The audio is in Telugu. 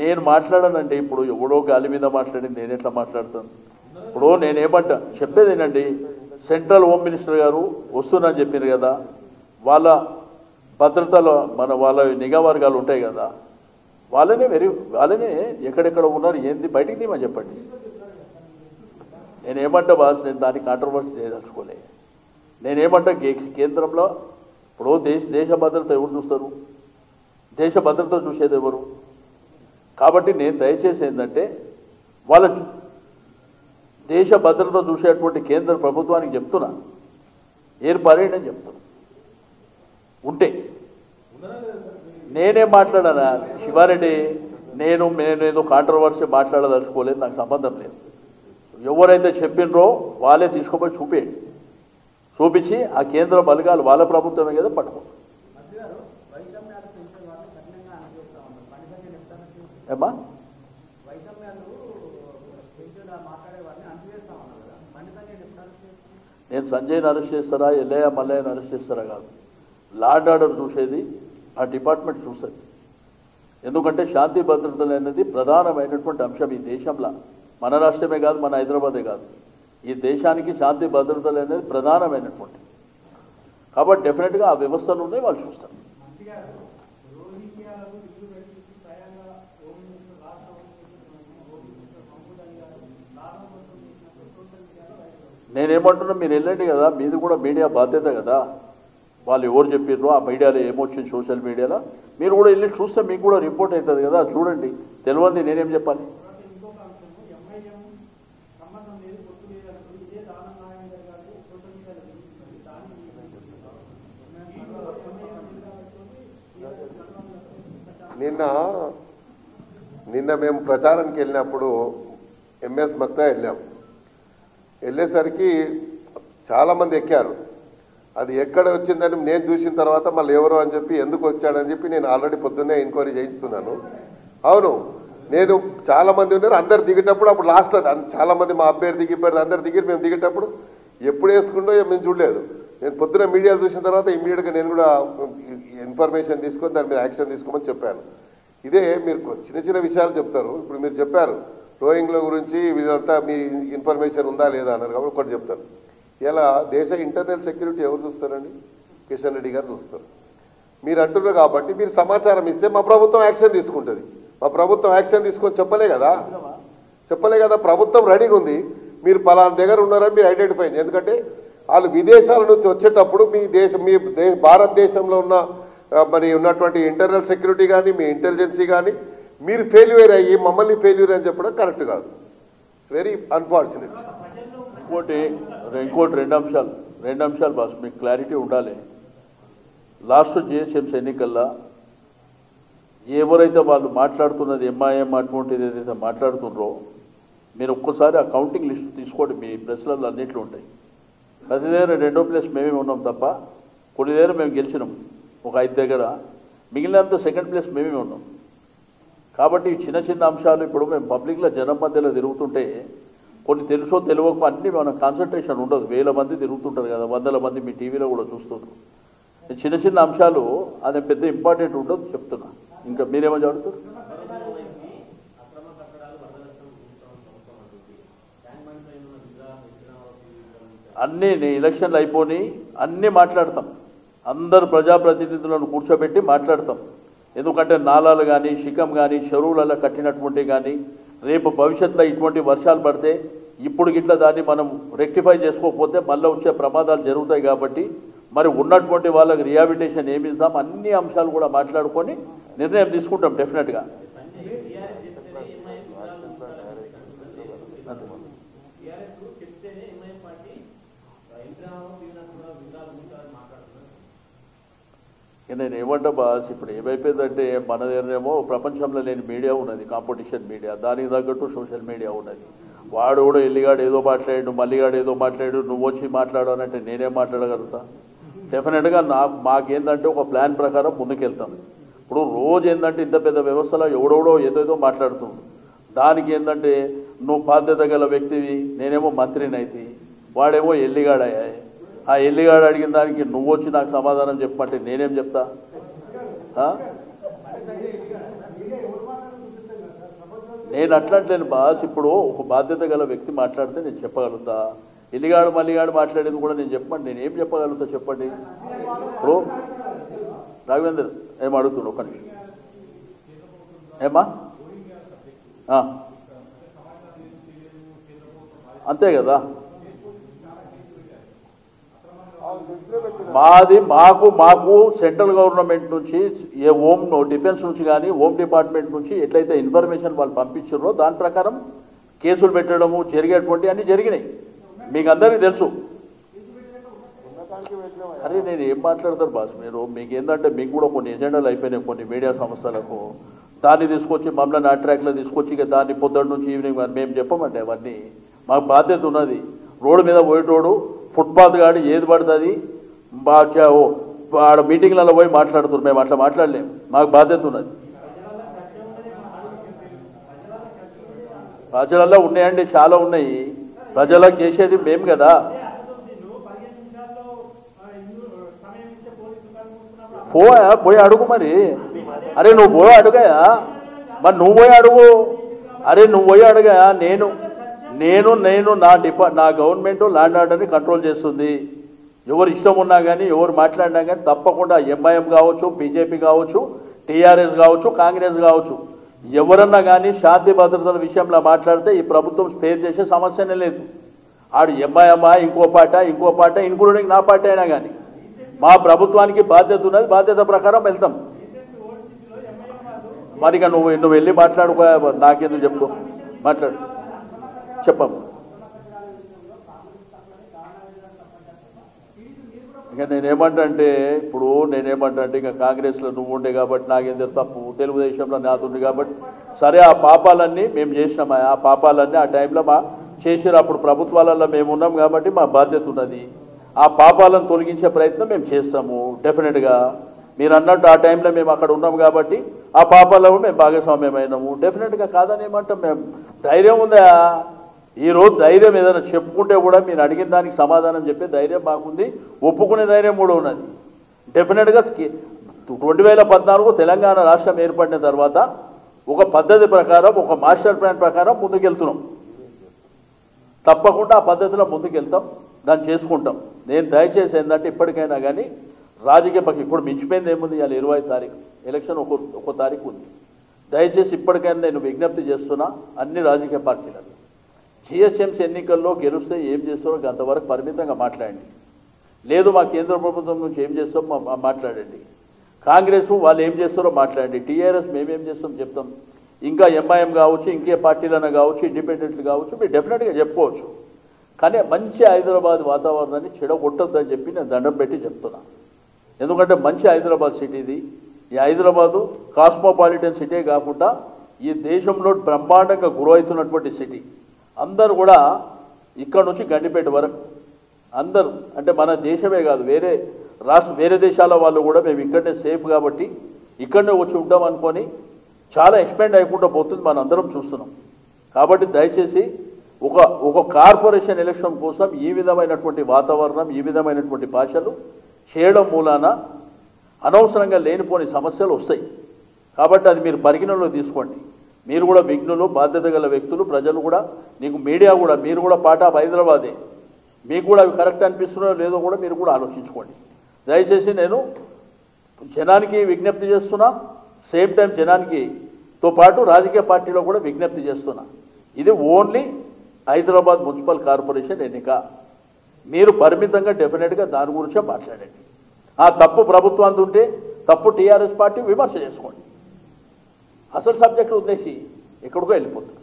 నేను మాట్లాడానండి ఇప్పుడు ఎవడో గాలి మీద మాట్లాడి నేను ఎట్లా మాట్లాడతాను ఇప్పుడు నేనేమంటా చెప్పేదేనండి సెంట్రల్ హోమ్ మినిస్టర్ గారు వస్తున్నా చెప్పారు కదా వాళ్ళ భద్రతలో మన వాళ్ళ నిఘా వర్గాలు ఉంటాయి కదా వాళ్ళనే వెరీ వాళ్ళనే ఎక్కడెక్కడ ఉన్నారు ఏంది బయటికి తీమని చెప్పండి నేనేమంటా బాస్ నేను దానికి కాంట్రవర్సీ చేయదలుచుకోలే నేనేమంటా కే- కేంద్రంలో ఇప్పుడు దేశ దేశ భద్రత ఎవరు చూస్తారు దేశ భద్రత చూసేది ఎవరు కాబట్టి నేను దయచేసి ఏంటంటే వాళ్ళ చు- దేశ భద్రత చూసేటువంటి కేంద్ర ప్రభుత్వానికి చెప్తున్నా ఏర్పారేయండి అని చెప్తున్నా ఉంటే నేనే మాట్లాడానా శివారెడ్డి నేను నేను ఏదో కాంట్రవర్సీ మాట్లాడదలుచుకోలేదు నాకు సంబంధం లేదు ఎవరైతే చెప్పినరో వాళ్ళే తీసుకుపోయి చూపేయండి చూపించి ఆ కేంద్ర బలగాలు వాళ్ళ ప్రభుత్వమే కదా పట్టుకో మంత్రి గారు వైషమ్యాలు పెంచే వారిని కఠినంగా అనిపిస్తా ఉన్నారు బండి సంజయ్ చెప్తారు ఏమ్మా వైషమ్యాలు పెంచేలా మాట్లాడే వారిని అనిపిస్తా ఉన్నారు కదా బండి సంజయ్ చెప్తారు నేను సంజయ్ని అరెస్ట్ చేస్తారా ఎల్లయ్య మల్లయ్యని అరెస్ట్ చేస్తారా కాదు లార్డ్ ఆర్డర్ చూసేది ఆ డిపార్ట్మెంట్ చూస్తుంది ఎందుకంటే శాంతి భద్రతలు అనేది ప్రధానమైనటువంటి అంశం ఈ దేశంలో మన రాష్ట్రమే కాదు మన హైదరాబాదే కాదు ఈ దేశానికి శాంతి భద్రతలు అనేది ప్రధానమైనటువంటి కాబట్టి డెఫినెట్గా ఆ వ్యవస్థలు ఉన్నాయి వాళ్ళు చూస్తారు మంత్రి గారు రోహింగ్యాలకు ఇల్లు కల్పించి స్వయంగా హోమ్ మినిస్టర్ రాష్ట్ర home minister home minister Mahmood Ali గారు లాభం కోసం చేసినప్పుడు సోషల్ మీడియాలో వైరల్ నేనేమంటున్నా మీరు వెళ్ళండి కదా మీది కూడా మీడియా బాధ్యత కదా వాళ్ళు ఎవరు చెప్పారు ఆ మీడియాలో ఏమొచ్చింది సోషల్ మీడియాలో మీరు కూడా వెళ్ళి చూస్తే మీకు కూడా రిపోర్ట్ అవుతుంది కదా చూడండి తెలియంది నేనేం చెప్పాలి తర్వాత ఇంకొక అంశం ఎంఐఎం సంబంధం లేదు పొత్తు లేదు అంటూ ఇదే దానం నారాయణ గారు సోషల్ మీడియాలో చూపిస్తున్నారు దాన్ని నిన్న నిన్న మేము ప్రచారానికి వెళ్ళినప్పుడు ఎంఎస్ మక్తా వెళ్ళాం వెళ్ళేసరికి చాలామంది ఎక్కారు అది ఎక్కడ వచ్చిందని నేను చూసిన తర్వాత మళ్ళీ ఎవరు అని చెప్పి ఎందుకు వచ్చాడని చెప్పి నేను ఆల్రెడీ పొద్దున్నే ఎంక్వైరీ చేయిస్తున్నాను అవును నేను చాలా మంది ఉన్నారు అందరు దిగేటప్పుడు అప్పుడు లాస్ట్లో చాలా మంది మా అభ్యర్థి దిగిపోయారు అందరు దిగి మేము దిగేటప్పుడు ఎప్పుడు వేసుకుంటో మేము చూడలేదు నేను పొద్దున మీడియా చూసిన తర్వాత ఇమీడియట్గా నేను కూడా ఇన్ఫర్మేషన్ తీసుకొని దాని మీద యాక్షన్ తీసుకోమని చెప్పాను ఇదే మీరు కొ- చిన్న చిన్న విషయాలు చెప్తారు ఇప్పుడు మీరు చెప్పారు రోయింగ్ల గురించి వీళ్ళంతా మీ ఇన్ఫర్మేషన్ ఉందా లేదా అన్నారు కాబట్టి ఒకటి చెప్తాను ఇలా దేశ ఇంటర్నల్ సెక్యూరిటీ ఎవరు చూస్తారండి కిషన్ రెడ్డి గారు చూస్తారు మీరు అంటున్నారు కాబట్టి మీరు సమాచారం ఇస్తే మా ప్రభుత్వం యాక్షన్ తీసుకుంటుంది మా ప్రభుత్వం యాక్షన్ తీసుకొని చెప్పలే కదా చెప్పలే కదా ప్రభుత్వం రెడీగా ఉంది మీరు పలానా దగ్గర ఉన్నారని మీరు ఐడెంటిఫై అయింది ఎందుకంటే వాళ్ళు విదేశాల నుంచి వచ్చేటప్పుడు మీ దేశం మీ దే- భారతదేశంలో ఉన్న ఆ, మరి ఉన్నటువంటి ఇంటర్నల్ సెక్యూరిటీ కానీ మీ ఇంటెలిజెన్సీ కానీ మీరు ఫెయిల్యూర్ అయ్యి మమ్మల్ని ఫెయిల్యూర్ అని చెప్పడం కరెక్ట్ కాదు ఇట్స్ వెరీ అన్ఫార్చునేట్ ఇంకోటి ఇంకోటి రెండు అంశాలు రెండు అంశాలు బాస్ మీకు క్లారిటీ ఉండాలి లాస్ట్ జిహెచ్ఎంసీ ఎన్నికల్లో ఎవరైతే వాళ్ళు మాట్లాడుతున్నది ఎంఐఎం అటువంటిది ఏదైతే మాట్లాడుతున్నారో మీరు ఒక్కసారి ఆ కౌంటింగ్ లిస్ట్ తీసుకోండి మీ ప్రెస్లలో అన్నింటిలో ఉంటాయి ప్రతి దగ్గర రెండో ప్లేస్ మేమే ఉన్నాం తప్ప కొన్ని దగ్గర మేము గెలిచినాం ఒక ఐదు దగ్గర మిగిలినంత సెకండ్ ప్లేస్ మేమే ఉన్నాం కాబట్టి ఈ చిన్న చిన్న అంశాలు ఇప్పుడు మేము పబ్లిక్లో జనం మధ్యలో తిరుగుతుంటే కొన్ని తెలుసో తెలియకో అన్ని మన కాన్సన్ట్రేషన్ ఉండదు వేల మంది తిరుగుతుంటారు కదా వందల మంది మీ టీవీలో కూడా చూస్తుంటారు ఈ చిన్న చిన్న అంశాలు అది పెద్ద ఇంపార్టెంట్ ఉండదు చెప్తున్నా ఇంకా మీరేమో చదువుతారు అక్రమ కట్టడాలు వరద నష్టం చూస్తాం సంవత్సరం అంటుంది ట్యాంక్ బండ్ పైన ఉన్న విగ్రహ విగ్రహాలు అన్నీ నీ ఎలక్షన్లు అయిపోయి అన్నీ మాట్లాడతాం అందరు ప్రజాప్రతినిధులను కూర్చోబెట్టి మాట్లాడతాం ఎందుకంటే నాలాలు కానీ శిఖం కానీ చెరువులలో కట్టినటువంటి కానీ రేపు భవిష్యత్తులో ఇటువంటి వర్షాలు పడితే ఇప్పుడు గిట్ల దాన్ని మనం రెక్టిఫై చేసుకోకపోతే మళ్ళీ వచ్చే ప్రమాదాలు జరుగుతాయి కాబట్టి మరి ఉన్నటువంటి వాళ్ళకి రిహాబిటేషన్ ఏమి ఇస్తాం అన్ని అంశాలు కూడా మాట్లాడుకొని నిర్ణయం తీసుకుంటాం డెఫినెట్గా టీఆర్ఎస్ చెప్తేనే ఎంఐఎం పార్టీ ఇంద్రామో పీవీనస్ కూడా విగ్రహాలు ఉంచాలని మాట్లాడుతున్నారు ఇక నేను ఏమంటా బాస్ ఇప్పుడు ఏమైపోయిందంటే మన దగ్గరేమో ప్రపంచంలో లేని మీడియా ఉన్నది కాంపిటీషన్ మీడియా దానికి తగ్గట్టు సోషల్ మీడియా ఉన్నది వాడు కూడా ఎల్లిగాడు ఏదో మాట్లాడాడు మల్లిగాడు ఏదో మాట్లాడాడు నువ్వు వచ్చి మాట్లాడు అని అంటే నేనేం మాట్లాడగలుగుతా డెఫినెట్గా నాకు మాకేందంటే ఒక ప్లాన్ ప్రకారం ముందుకెళ్తాం ఇప్పుడు రోజు ఏంటంటే ఇంత పెద్ద వ్యవస్థలో ఎవడెవడో ఏదేదో మాట్లాడుతుంది దానికి ఏంటంటే నువ్వు బాధ్యత గల వ్యక్తివి నేనేమో మంత్రిని అయితే వాడేమో ఎల్లిగాడయ్యాయి ఆ ఎల్లిగాడు అడిగిన దానికి నువ్వు వచ్చి నాకు సమాధానం చెప్పమంటే నేనేం చెప్తా ఆ? నేను అట్లాంటి బాస్ ఇప్పుడు ఒక బాధ్యత గల వ్యక్తి మాట్లాడితే నేను చెప్పగలుగుతా ఎల్లిగాడు మల్లిగాడు మాట్లాడేది కూడా నేను చెప్పండి నేను ఏం చెప్పగలుగుతా చెప్పండి ఇప్పుడు రాఘవేందర్ ఏం అడుగుతుండు ఒక నిమిషం ఏమ్మా ఆ. అంతే కదా మాది మాకు మాకు సెంట్రల్ గవర్నమెంట్ నుంచి ఏ హోమ్ డిఫెన్స్ నుంచి కానీ హోమ్ డిపార్ట్మెంట్ నుంచి ఎట్లయితే ఇన్ఫర్మేషన్ వాళ్ళు పంపించారో దాని ప్రకారం కేసులు పెట్టడము జరిగేటువంటి అన్ని జరిగినాయి మీకు అందరికీ తెలుసు అరే నేను ఏం మాట్లాడతారు బాస్ మీరు మీకు ఏంటంటే మీకు కూడా కొన్ని ఎజెండాలు అయిపోయినాయి కొన్ని మీడియా సంస్థలకు దాన్ని తీసుకొచ్చి మమ్మల్ని ఆ ట్రాక్లో తీసుకొచ్చి ఇక దాన్ని పొద్దున్న నుంచి ఈవినింగ్ వరకు మేము చెప్పమండి అవన్నీ మాకు బాధ్యత ఉన్నది రోడ్డు మీద పోయేటోడు ఫుట్పాత్ గాడి ఏది పడుతుంది బాగా ఆడ మీటింగ్లలో పోయి మాట్లాడుతున్నారు మేము అట్లా మాట్లాడలేము మాకు బాధ్యత ఉన్నది ప్రజలలో ఉన్నాయండి చాలా ఉన్నాయి ప్రజలకు చేసేది మేము కదా నువ్వు పదిహేను నిమిషాల్లో ఆ, ఇల్లు, సమయం ఇచ్చే పోలీసు దుకాణం మూసుకున్నప్పుడు పోయా పోయి అడుగు మరి అరే నువ్వు పోయి అడుగయా మరి నువ్వు పోయి అడుగు అరే నువ్వు పోయి అడుగయా నేను నేను నేను నా డిపా నా గవర్నమెంట్ ల్యాండ్ ఆర్డర్ని కంట్రోల్ చేస్తుంది ఎవరు ఇష్టం ఉన్నా కానీ ఎవరు మాట్లాడినా కానీ తప్పకుండా ఎంఐఎం కావచ్చు బీజేపీ కావచ్చు టీఆర్ఎస్ కావచ్చు కాంగ్రెస్ కావచ్చు ఎవరన్నా కానీ శాంతి భద్రతల విషయంలో మాట్లాడితే ఈ ప్రభుత్వం స్పేర్ చేసే సమస్యనే లేదు ఆడు ఎంఐఎంఆ ఇంకో పాట ఇంకో పాట ఇంక్లూడింగ్ నా పార్టీ అయినా కానీ మా ప్రభుత్వానికి బాధ్యత ఉన్నది బాధ్యత ప్రకారం వెళ్తాం మరి ఇక నువ్వు నువ్వు వెళ్ళి మాట్లాడుకో నాకెందుకు చెప్తూ మాట్లాడు చెప్పమ్మ ఇక నేనేమంటా అంటే ఇప్పుడు నేనేమంటా అంటే ఇక కాంగ్రెస్లో నువ్వు ఉండే కాబట్టి నాకేం తెలుసు తప్పు తెలుగుదేశంలో నాదుంది కాబట్టి సరే ఆ పాపాలన్నీ మేము చేసినాం ఆ పాపాలన్నీ ఆ టైంలో మా చేసిరు అప్పుడు ప్రభుత్వాలలో మేము ఉన్నాం కాబట్టి మా బాధ్యత ఉన్నది ఆ పాపాలను తొలగించే ప్రయత్నం మేము చేస్తాము డెఫినెట్గా మీరు అన్నట్టు ఆ టైంలో మేము అక్కడ ఉన్నాం కాబట్టి ఆ పాపాలలో మేము భాగస్వామ్యమైనాము డెఫినెట్గా కాదని ఏమంటాం మేము ధైర్యం ఉందా ఈ రోజు ధైర్యం ఏదైనా చెప్పుకుంటే కూడా మీరు అడిగిన దానికి సమాధానం చెప్పే ధైర్యం మాకుంది ఒప్పుకునే ధైర్యం కూడా ఉన్నది డెఫినెట్గా రెండు వేల పద్నాలుగు తెలంగాణ రాష్ట్రం ఏర్పడిన తర్వాత ఒక పద్ధతి ప్రకారం ఒక మాస్టర్ ప్లాన్ ప్రకారం ముందుకెళ్తున్నాం తప్పకుండా ఆ పద్ధతిలో ముందుకెళ్తాం దాన్ని చేసుకుంటాం నేను దయచేసి ఏంటంటే ఇప్పటికైనా కానీ రాజకీయ పక్షం ఇప్పుడు మించిపోయింది ఏముంది ఇవాళ ఇరవై తారీఖు ఎలక్షన్ ఒక ఒక తారీఖు ఉంది దయచేసి ఇప్పటికైనా నేను విజ్ఞప్తి చేస్తున్నా అన్ని రాజకీయ పార్టీలకు జిహెచ్ఎంసీ ఎన్నికల్లో గెలిస్తే ఏం చేస్తారో అంతవరకు పరిమితంగా మాట్లాడండి లేదు మా కేంద్ర ప్రభుత్వం నుంచి ఏం చేస్తాం మా- మా- మాట్లాడండి కాంగ్రెస్ వాళ్ళు ఏం చేస్తారో మాట్లాడండి టీఆర్ఎస్ మేమేం చేస్తాం చెప్తాం ఇంకా ఎంఐఎం కావచ్చు ఇంకే పార్టీలైనా కావచ్చు ఇండిపెండెంట్లు కావచ్చు మీరు డెఫినెట్గా చెప్పుకోవచ్చు కానీ మంచి హైదరాబాద్ వాతావరణాన్ని చెడగొట్టొద్దని చెప్పి నేను దండం పెట్టి చెప్తున్నా ఎందుకంటే మంచి హైదరాబాద్ సిటీ ఇది ఈ హైదరాబాదు కాస్మోపాలిటన్ సిటీ కాకుండా ఈ దేశంలో బ్రహ్మాండంగా గ్రో అవుతున్నటువంటి సిటీ అందరూ కూడా ఇక్కడ నుంచి గండిపేట వరకు అందరూ అంటే మన దేశమే కాదు వేరే రాష్ట్ర వేరే దేశాల వాళ్ళు కూడా మేము ఇక్కడనే సేఫ్ కాబట్టి ఇక్కడనే వచ్చి ఉంటాం అనుకొని చాలా ఎక్స్పెండ్ అయిపోతూ పోతుంది మనం అందరం చూస్తున్నాం కాబట్టి దయచేసి ఒక ఒక కార్పొరేషన్ ఎలక్షన్ కోసం ఈ విధమైనటువంటి వాతావరణం ఈ విధమైనటువంటి భాషలు చేయడం మూలాన అనవసరంగా లేనిపోని సమస్యలు వస్తాయి కాబట్టి అది మీరు పరిగణనలో తీసుకోండి మీరు కూడా విఘ్నులు బాధ్యత గల వ్యక్తులు ప్రజలు కూడా నీకు మీడియా కూడా మీరు కూడా పార్ట్ ఆఫ్ హైదరాబాదే మీకు కూడా అవి కరెక్ట్ అనిపిస్తున్నాయో లేదో కూడా మీరు కూడా ఆలోచించుకోండి దయచేసి నేను జనానికి విజ్ఞప్తి చేస్తున్నా సేమ్ టైం జనానికి తో పాటు రాజకీయ పార్టీలో కూడా విజ్ఞప్తి చేస్తున్నా ఇది ఓన్లీ హైదరాబాద్ మున్సిపల్ కార్పొరేషన్ ఎన్నిక మీరు పరిమితంగా డెఫినెట్గా దాని గురించే మాట్లాడండి ఆ తప్పు ప్రభుత్వానికి ఉంటే తప్పు టీఆర్ఎస్ పార్టీ విమర్శ చేసుకోండి అసలు సబ్జెక్టు ఉద్దేశి ఎక్కడికో వెళ్ళిపోతుంది